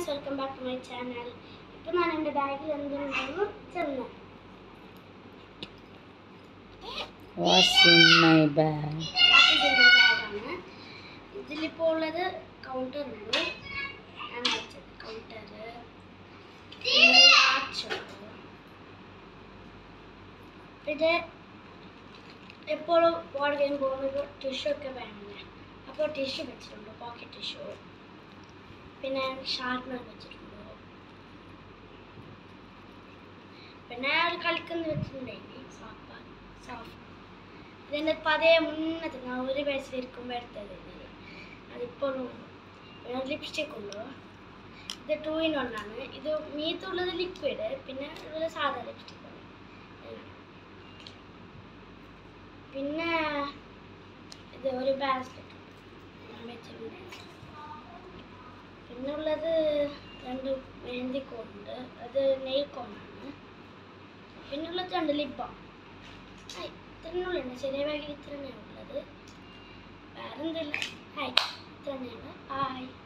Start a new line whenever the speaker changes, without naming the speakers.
Friends welcome back to my channel ഇപ്പം ഞാൻ എൻ്റെ ബാഗിൽ എന്തുണ്ടെന്ന് ചെന്നു
What's in my bag?
ബാക്കി എൻ്റെ ബാഗാണ് ഇതിലിപ്പോൾ ഉള്ളത് കൗണ്ടർ ഉള്ളൂ ഞാൻ വെച്ചത് കൗണ്ടർ പിന്നെ എപ്പോഴും ബോർഡ് ഗെയിം പോകുമ്പോൾ ടിഷ്യൂ ഒക്കെ വേണമല്ലേ അപ്പോൾ ടിഷ്യൂ വെച്ചിട്ടുണ്ട് പോക്കറ്റ് ടിഷ്യൂ പിന്നെ ഷാർപ്നർ വെച്ചിട്ടുണ്ട് പിന്നെ അയാൾ കളിക്കുന്ന വെച്ചിട്ടുണ്ടെങ്കിൽ സാപ്പ സാഫ് ഇതിൻ്റെ പതേ മുന്നത്തെ ഞാൻ ഒരു വയസ്സിലിരിക്കുമ്പോൾ എടുത്തത് ഇത്. അതിപ്പോഴും പിന്നെ ലിപ്സ്റ്റിക് ഉള്ളു ഇത് ടൂ ഇൻ വൺ ആണ് ഇത് മീത്തുള്ളത് ലിക്വിഡ് പിന്നെ ഉള്ളത് സാധാ ലിപ്സ്റ്റിക് ആണ് അങ്ങനെ. പിന്നെ ഇത് ഒരു ബാസ്ക്കറ്റ് വെച്ചിട്ടുണ്ട് പിന്നെ ഉള്ളത് രണ്ട് മെഹന്തി കോണുണ്ട് അത് നെയിൽ കോണാണ് പിന്നെ ഉള്ളത് രണ്ട് ലിബാം ഹായ് ഇത്രയുള്ളുണ്ട് ചെറിയ ബാഗിൽ ഇത്ര തന്നെയാണ് ഉള്ളത് വേറെ എന്തില്ല ഹായ് ഇത്ര തന്നെയാണ് ഹായ്